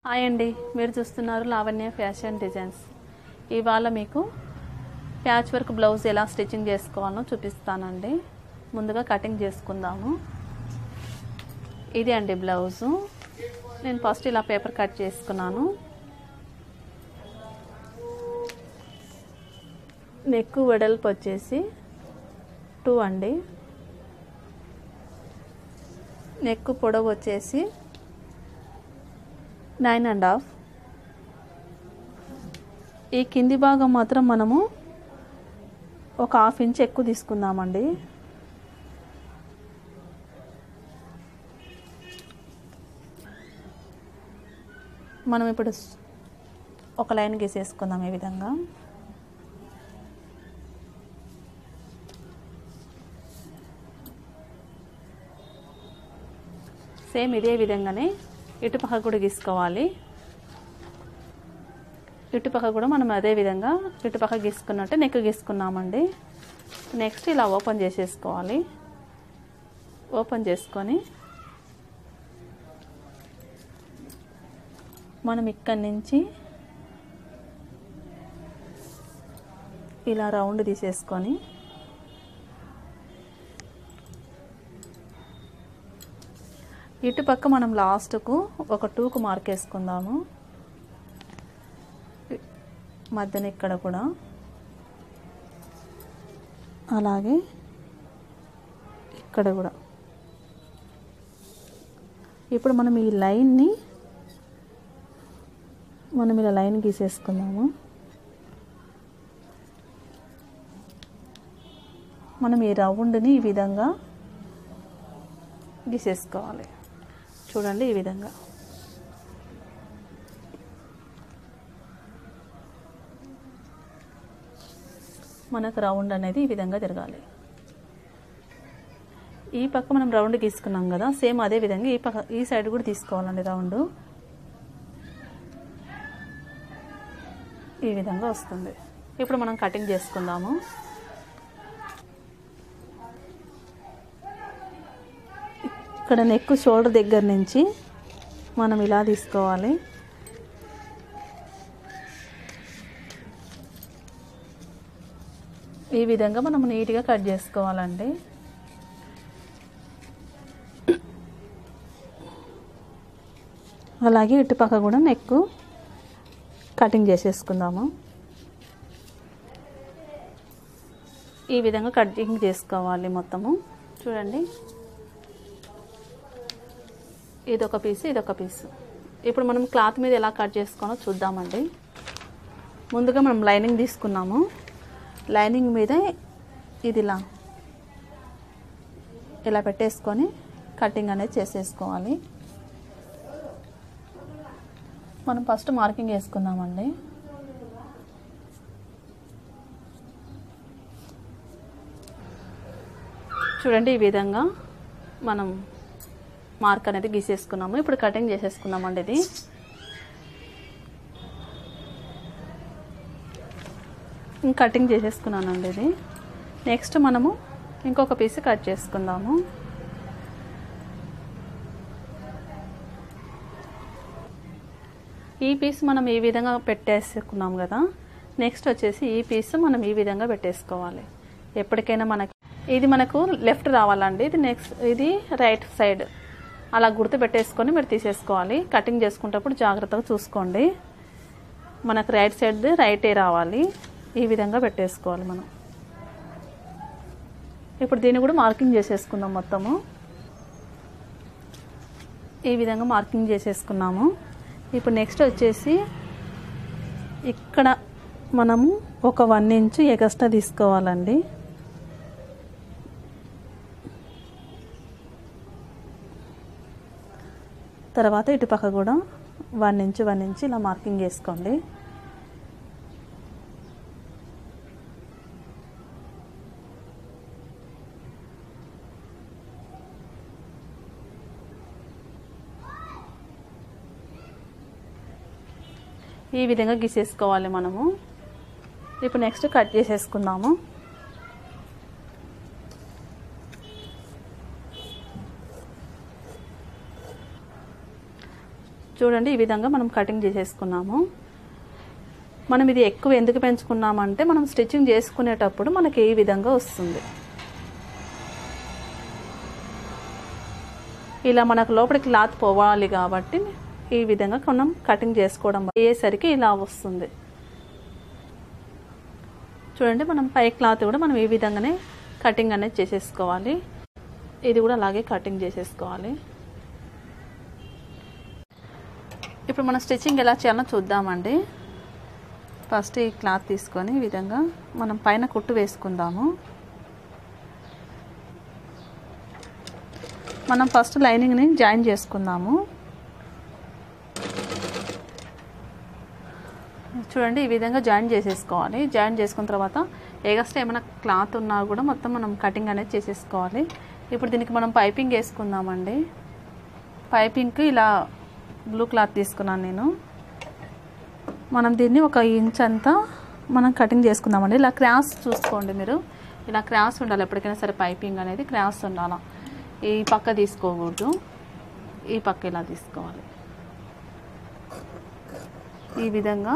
hi అండి మీరు చూస్తున్నారు లావణ్య ఫ్యాషన్ డిజైన్స్ ఇవాళ మీకు ప్యాచ్ వర్క్ బ్లౌజ్ ఎలా స్టిచ్చింగ్ చేసుకోవాలో చూపిస్తానండి ముందుగా కటింగ్ చేసుకుందాము ఇది అండి బ్లౌజు నేను ఫస్ట్ ఇలా పేపర్ కట్ చేసుకున్నాను నెక్ వెడల్పు వచ్చేసి టూ అండి నెక్ పొడవు వచ్చేసి నైన్ అండ్ హాఫ్ ఈ కింది భాగం మాత్రం మనము ఒక హాఫ్ ఇంచ్ ఎక్కువ తీసుకుందామండి మనం ఇప్పుడు ఒక లైన్ గీసేసుకుందాం ఈ విధంగా సేమ్ ఇదే విధంగానే ఇటుపక్క కూడా గీసుకోవాలి ఇటుపక్క కూడా మనం అదే విధంగా ఇటుపక్క గీసుకున్నట్టే నెక్ గీసుకున్నామండి నెక్స్ట్ ఇలా ఓపెన్ చేసేసుకోవాలి ఓపెన్ చేసుకొని మనం ఇక్కడి నుంచి ఇలా రౌండ్ తీసేసుకొని ఇటుపక్క మనం లాస్ట్కు ఒక టూకు మార్క్ వేసుకుందాము మధ్యన ఇక్కడ కూడా అలాగే ఇక్కడ కూడా ఇప్పుడు మనం ఈ లైన్ని మనం ఇలా లైన్ గీసేసుకుందాము మనం ఈ రౌండ్ని ఈ విధంగా గీసేసుకోవాలి చూడండి ఈ విధంగా మనకు రౌండ్ అనేది ఈ విధంగా తిరగాలి ఈ పక్క మనం రౌండ్ గీసుకున్నాం కదా సేమ్ అదే విధంగా ఈ పక్క ఈ సైడ్ కూడా తీసుకోవాలండి రౌండ్ ఈ విధంగా వస్తుంది ఇప్పుడు మనం కటింగ్ చేసుకుందాము ఇక్కడ నెక్ షోల్డర్ దగ్గర నుంచి మనం ఇలా తీసుకోవాలి ఈ విధంగా మనం నీట్గా కట్ చేసుకోవాలండి అలాగే ఇటుపక్క కూడా నెక్ కటింగ్ చేసేసుకుందాము ఈ విధంగా కటింగ్ చేసుకోవాలి మొత్తము చూడండి ఇదొక పీస్ ఇదొక పీస్ ఇప్పుడు మనం క్లాత్ మీద ఎలా కట్ చేసుకోనో చూద్దామండి ముందుగా మనం లైనింగ్ తీసుకున్నాము లైనింగ్ మీద ఇది ఇలా ఇలా పెట్టేసుకొని కటింగ్ అనేది చేసేసుకోవాలి మనం ఫస్ట్ మార్కింగ్ వేసుకుందామండి చూడండి ఈ విధంగా మనం మార్క్ అనేది గీసేసుకున్నాము ఇప్పుడు కటింగ్ చేసేసుకుందామండి ఇది కటింగ్ చేసేసుకున్నానండి ఇది నెక్స్ట్ మనము ఇంకొక పీస్ కట్ చేసుకుందాము ఈ పీస్ మనం ఈ విధంగా పెట్టేసుకున్నాం కదా నెక్స్ట్ వచ్చేసి ఈ పీస్ మనం ఈ విధంగా పెట్టేసుకోవాలి ఎప్పటికైనా మనకి ఇది మనకు లెఫ్ట్ రావాలండి ఇది నెక్స్ట్ ఇది రైట్ సైడ్ అలా గుర్తు పెట్టేసుకొని మీరు తీసేసుకోవాలి కటింగ్ చేసుకునేటప్పుడు జాగ్రత్తగా చూసుకోండి మనకు రైట్ సైడ్ రైటే రావాలి ఈ విధంగా పెట్టేసుకోవాలి మనం ఇప్పుడు దీన్ని కూడా మార్కింగ్ చేసేసుకుందాం మొత్తము ఈ విధంగా మార్కింగ్ చేసేసుకున్నాము ఇప్పుడు నెక్స్ట్ వచ్చేసి ఇక్కడ మనము ఒక వన్ ఇంచు ఎగస్ట్రా తీసుకోవాలండి తర్వాత ఇటుపక్క కూడా వన్ ఇంచు వన్ ఇంచు ఇలా మార్కింగ్ చేసుకోండి ఈ విధంగా గీసేసుకోవాలి మనము ఇప్పుడు నెక్స్ట్ కట్ చేసేసుకుందాము చూడండి ఈ విధంగా మనం కటింగ్ చేసేసుకున్నాము మనం ఇది ఎక్కువ ఎందుకు పెంచుకున్నామంటే మనం స్టిచ్చింగ్ చేసుకునేటప్పుడు మనకి ఈ విధంగా వస్తుంది ఇలా మనకు లోపలి క్లాత్ పోవాలి కాబట్టి ఈ విధంగా మనం కటింగ్ చేసుకోవడం అయ్యేసరికి ఇలా వస్తుంది చూడండి మనం పై క్లాత్ కూడా మనం ఈ విధంగానే కటింగ్ అనేది చేసేసుకోవాలి ఇది కూడా అలాగే కటింగ్ చేసేసుకోవాలి ఇప్పుడు మనం స్టిచ్చింగ్ ఎలా చేయాలో చూద్దామండి ఫస్ట్ ఈ క్లాత్ తీసుకొని ఈ విధంగా మనం పైన కుట్టు వేసుకుందాము మనం ఫస్ట్ లైనింగ్ని జాయిన్ చేసుకుందాము చూడండి ఈ విధంగా జాయిన్ చేసేసుకోవాలి జాయిన్ చేసుకున్న తర్వాత ఎగస్ట్రా ఏమైనా క్లాత్ ఉన్నా కూడా మొత్తం మనం కటింగ్ అనేది చేసేసుకోవాలి ఇప్పుడు దీనికి మనం పైపింగ్ వేసుకుందామండి పైపింగ్కి ఇలా బ్లూ క్లాత్ తీసుకున్నాను నేను మనం దీన్ని ఒక ఇంచ్ అంతా మనం కటింగ్ చేసుకుందామండి ఇలా క్రాస్ చూసుకోండి మీరు ఇలా క్రాస్ ఉండాలి ఎప్పటికైనా సరే పైపింగ్ అనేది క్రాస్ ఉండాలి ఈ పక్క తీసుకోకూడదు ఈ పక్క ఇలా తీసుకోవాలి ఈ విధంగా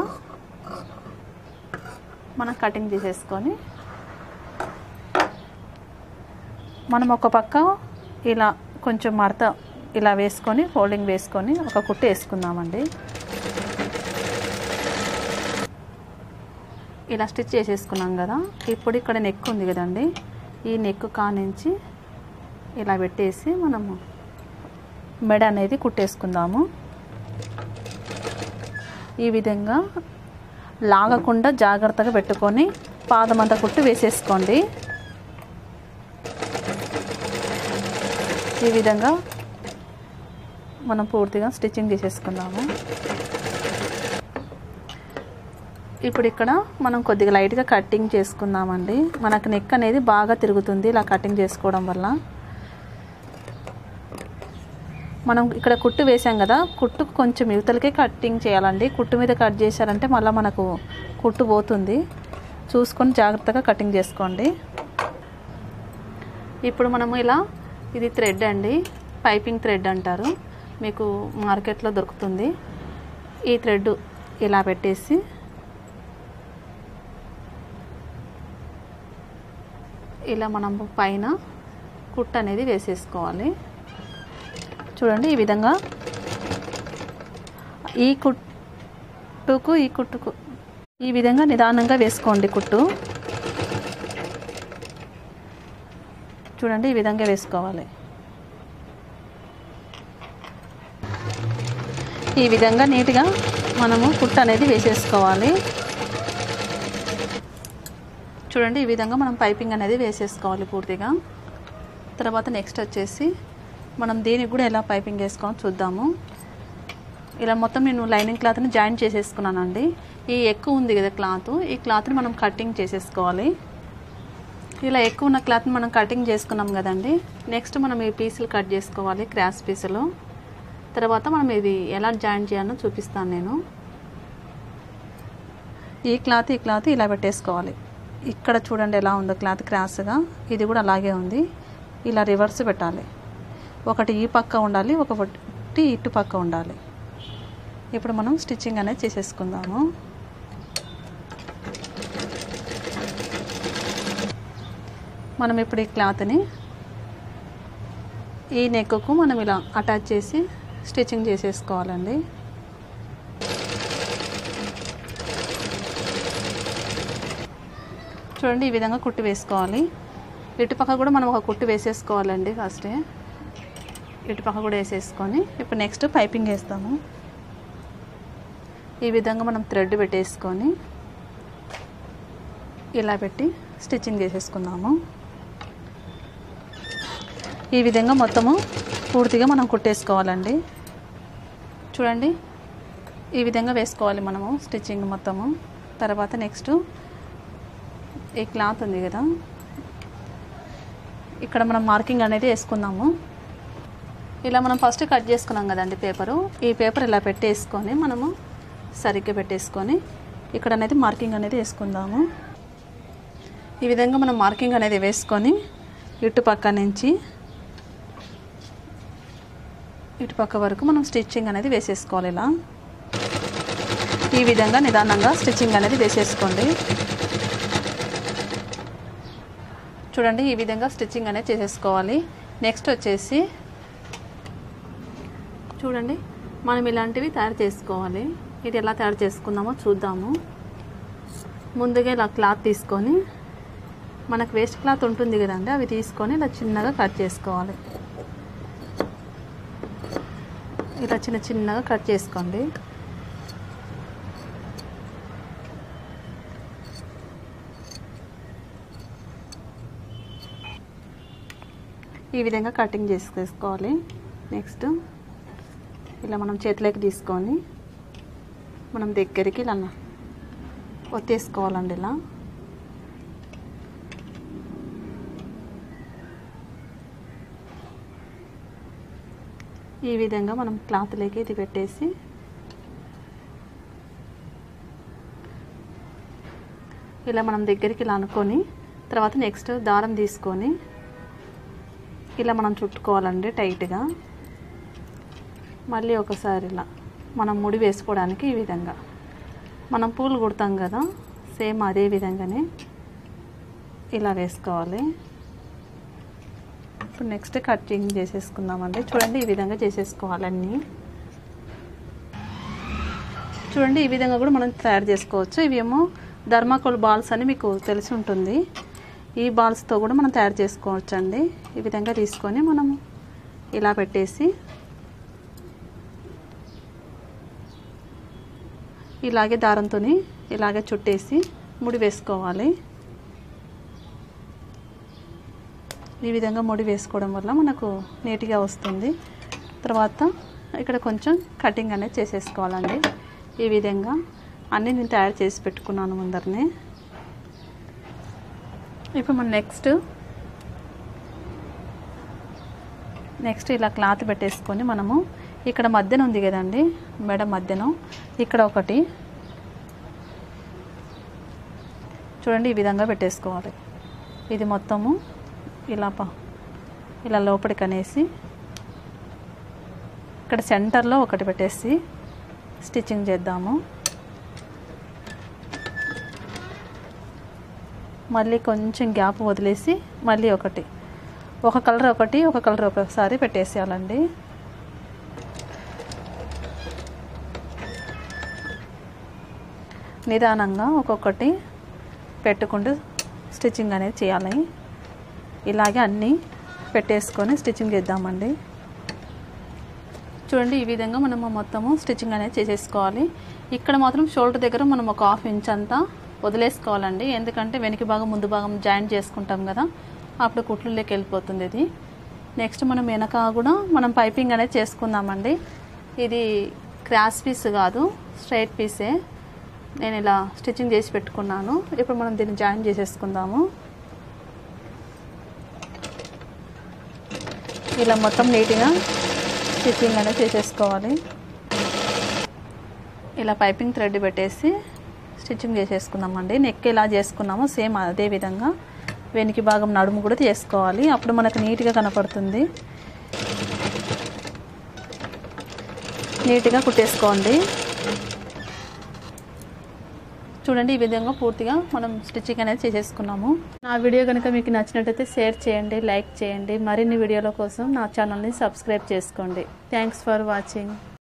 మనం కటింగ్ చేసేసుకొని మనం ఒక పక్క ఇలా కొంచెం మడత ఇలా వేసుకొని ఫోల్డింగ్ వేసుకొని ఒక కుట్టు వేసుకుందామండి ఇలా స్టిచ్ చేసేసుకున్నాం కదా ఇప్పుడు ఇక్కడ నెక్ ఉంది కదండి ఈ నెక్ కానించి ఇలా పెట్టేసి మనము మెడ అనేది కుట్టేసుకుందాము ఈ విధంగా లాగకుండా జాగ్రత్తగా పెట్టుకొని పాదమంతా కుట్టు వేసేసుకోండి ఈ విధంగా మనం పూర్తిగా స్టిచ్చింగ్ చేసేసుకుందాము ఇప్పుడు ఇక్కడ మనం కొద్దిగా లైట్గా కటింగ్ చేసుకుందామండి మనకు నెక్ అనేది బాగా తిరుగుతుంది ఇలా కటింగ్ చేసుకోవడం వల్ల మనం ఇక్కడ కుట్టు వేసాం కదా కుట్టుకు కొంచెం యువతలకే కట్టింగ్ చేయాలండి కుట్టు మీద కట్ చేశారంటే మళ్ళీ మనకు కుట్టు పోతుంది చూసుకొని జాగ్రత్తగా కటింగ్ చేసుకోండి ఇప్పుడు మనము ఇలా ఇది థ్రెడ్ అండి పైపింగ్ థ్రెడ్ అంటారు మీకు మార్కెట్లో దొరుకుతుంది ఈ థ్రెడ్ ఇలా పెట్టేసి ఇలా మనం పైన కుట్టు అనేది వేసేసుకోవాలి చూడండి ఈ విధంగా ఈ కుట్టుకు ఈ కుట్టుకు ఈ విధంగా నిదానంగా వేసుకోండి కుట్టు చూడండి ఈ విధంగా వేసుకోవాలి ఈ విధంగా నీట్గా మనము కుట్టు అనేది వేసేసుకోవాలి చూడండి ఈ విధంగా మనం పైపింగ్ అనేది వేసేసుకోవాలి పూర్తిగా తర్వాత నెక్స్ట్ వచ్చేసి మనం దీనికి కూడా ఎలా పైపింగ్ వేసుకోవాలో చూద్దాము ఇలా మొత్తం నేను లైనింగ్ క్లాత్ని జాయిన్ చేసేసుకున్నానండి ఈ ఎక్కువ ఉంది కదా క్లాత్ ఈ క్లాత్ని మనం కటింగ్ చేసేసుకోవాలి ఇలా ఎక్కువ ఉన్న క్లాత్ని మనం కటింగ్ చేసుకున్నాం కదండి నెక్స్ట్ మనం ఈ పీసులు కట్ చేసుకోవాలి క్రాస్ పీసులు తర్వాత మనం ఇది ఎలా జాయిన్ చేయాలో చూపిస్తాను నేను ఈ క్లాత్ ఈ క్లాత్ ఇలా పెట్టేసుకోవాలి ఇక్కడ చూడండి ఎలా ఉందో క్లాత్ క్రాస్గా ఇది కూడా అలాగే ఉంది ఇలా రివర్స్ పెట్టాలి ఒకటి ఈ పక్క ఉండాలి ఒకటి ఇటు పక్క ఉండాలి ఇప్పుడు మనం స్టిచ్చింగ్ అనేది చేసేసుకుందాము మనం ఇప్పుడు ఈ క్లాత్ని ఈ నెక్కు మనం ఇలా అటాచ్ చేసి స్టిచ్చింగ్ చేసేసుకోవాలండి చూడండి ఈ విధంగా కుట్టు వేసుకోవాలి ఇటుపక్క కూడా మనం ఒక కుట్టు వేసేసుకోవాలండి ఫస్టే ఇటుపక్క కూడా వేసేసుకొని ఇప్పుడు నెక్స్ట్ పైపింగ్ వేస్తాము ఈ విధంగా మనం థ్రెడ్ పెట్టేసుకొని ఇలా పెట్టి స్టిచ్చింగ్ చేసేసుకుందాము ఈ విధంగా మొత్తము పూర్తిగా మనం కుట్టేసుకోవాలండి చూడండి ఈ విధంగా వేసుకోవాలి మనము స్టిచ్చింగ్ మొత్తము తర్వాత నెక్స్ట్ ఈ క్లాత్ ఉంది కదా ఇక్కడ మనం మార్కింగ్ అనేది వేసుకుందాము ఇలా మనం ఫస్ట్ కట్ చేసుకున్నాం కదండి పేపరు ఈ పేపర్ ఇలా పెట్టేసుకొని మనము సరిగ్గా పెట్టేసుకొని ఇక్కడ అనేది మార్కింగ్ అనేది వేసుకుందాము ఈ విధంగా మనం మార్కింగ్ అనేది వేసుకొని ఇటు పక్క నుంచి ఇటు పక్క వరకు మనం స్టిచ్చింగ్ అనేది వేసేసుకోవాలి ఇలా ఈ విధంగా నిదానంగా స్టిచ్చింగ్ అనేది వేసేసుకోండి చూడండి ఈ విధంగా స్టిచ్చింగ్ అనేది చేసేసుకోవాలి నెక్స్ట్ వచ్చేసి చూడండి మనం ఇలాంటివి తయారు చేసుకోవాలి ఇది ఎలా తయారు చేసుకుందామో చూద్దాము ముందుగా ఇలా క్లాత్ తీసుకొని మనకు వేస్ట్ క్లాత్ ఉంటుంది కదండి అవి తీసుకొని ఇలా చిన్నగా కట్ చేసుకోవాలి ఇలా చిన్న చిన్నగా కట్ చేసుకోండి ఈ విధంగా కటింగ్ చేసేసుకోవాలి నెక్స్ట్ ఇలా మనం చేతిలోకి తీసుకొని మనం దగ్గరికి ఇలా ఒత్తేసుకోవాలండి ఇలా ఈ విధంగా మనం క్లాత్లోకి ఇది పెట్టేసి ఇలా మనం దగ్గరికి ఇలా అనుకొని తర్వాత నెక్స్ట్ దారం తీసుకొని ఇలా మనం చుట్టుకోవాలండి టైట్గా మళ్ళీ ఒకసారి ఇలా మనం ముడి వేసుకోవడానికి ఈ విధంగా మనం పూలు కుడతాం కదా సేమ్ అదే విధంగానే ఇలా వేసుకోవాలి ఇప్పుడు నెక్స్ట్ కటింగ్ చేసేసుకుందామండి చూడండి ఈ విధంగా చేసేసుకోవాలి అన్నీ చూడండి ఈ విధంగా కూడా మనం తయారు చేసుకోవచ్చు ఇవేమో ధర్మాకోల్ బాల్స్ అని మీకు తెలిసి ఉంటుంది ఈ బాల్స్తో కూడా మనం తయారు చేసుకోవచ్చు అండి ఈ విధంగా తీసుకొని మనం ఇలా పెట్టేసి ఇలాగే దారంతో ఇలాగే చుట్టేసి ముడి వేసుకోవాలి ఈ విధంగా ముడి వేసుకోవడం వల్ల మనకు నీట్గా వస్తుంది తర్వాత ఇక్కడ కొంచెం కటింగ్ అనేది చేసేసుకోవాలండి ఈ విధంగా అన్నీ నేను తయారు చేసి పెట్టుకున్నాను ముందరనే ఇప్పుడు మనం నెక్స్ట్ నెక్స్ట్ ఇలా క్లాత్ పెట్టేసుకొని మనము ఇక్కడ మధ్యన ఉంది కదండి మెడ మధ్యన ఇక్కడ ఒకటి చూడండి ఈ విధంగా పెట్టేసుకోవాలి ఇది మొత్తము ఇలా ప ఇలా లోపలికి అనేసి ఇక్కడ సెంటర్లో ఒకటి పెట్టేసి స్టిచ్చింగ్ చేద్దాము మళ్ళీ కొంచెం గ్యాప్ వదిలేసి మళ్ళీ ఒకటి ఒక కలర్ ఒకటి ఒక కలర్ ఒకసారి పెట్టేసేయాలండి నిదానంగా ఒక్కొక్కటి పెట్టుకుంటూ స్టిచ్చింగ్ అనేది చేయాలి ఇలాగే అన్నీ పెట్టేసుకొని స్టిచ్చింగ్ చేద్దామండి చూడండి ఈ విధంగా మనము మొత్తము స్టిచ్చింగ్ అనేది చేసేసుకోవాలి ఇక్కడ మాత్రం షోల్డర్ దగ్గర మనం ఒక హాఫ్ ఇంచ్ అంతా వదిలేసుకోవాలండి ఎందుకంటే వెనక భాగం ముందు భాగం జాయింట్ చేసుకుంటాం కదా అప్పుడు కుట్లులోకి వెళ్ళిపోతుంది ఇది నెక్స్ట్ మనం వెనక కూడా మనం పైపింగ్ అనేది చేసుకుందామండి ఇది క్రాస్ పీస్ కాదు స్ట్రైట్ పీసే నేను ఇలా స్టిచ్చింగ్ చేసి పెట్టుకున్నాను ఇప్పుడు మనం దీన్ని జాయిన్ చేసేసుకుందాము ఇలా మొత్తం నీట్గా స్టిచ్చింగ్ అనేది చేసేసుకోవాలి ఇలా పైపింగ్ థ్రెడ్ పెట్టేసి స్టిచ్చింగ్ చేసేసుకుందామండి నెక్ ఎలా చేసుకున్నామో సేమ్ అదే విధంగా వెనికి భాగం నడుము కూడా చేసుకోవాలి అప్పుడు మనకు నీట్గా కనపడుతుంది నీట్గా కుట్టేసుకోండి చూడండి ఈ విధంగా పూర్తిగా మనం స్టిచ్చింగ్ అనేది చేసేసుకున్నాము నా వీడియో కనుక మీకు నచ్చినట్టయితే షేర్ చేయండి లైక్ చేయండి మరిన్ని వీడియోల కోసం నా ఛానల్ని సబ్స్క్రైబ్ చేసుకోండి థ్యాంక్స్ ఫర్ వాచింగ్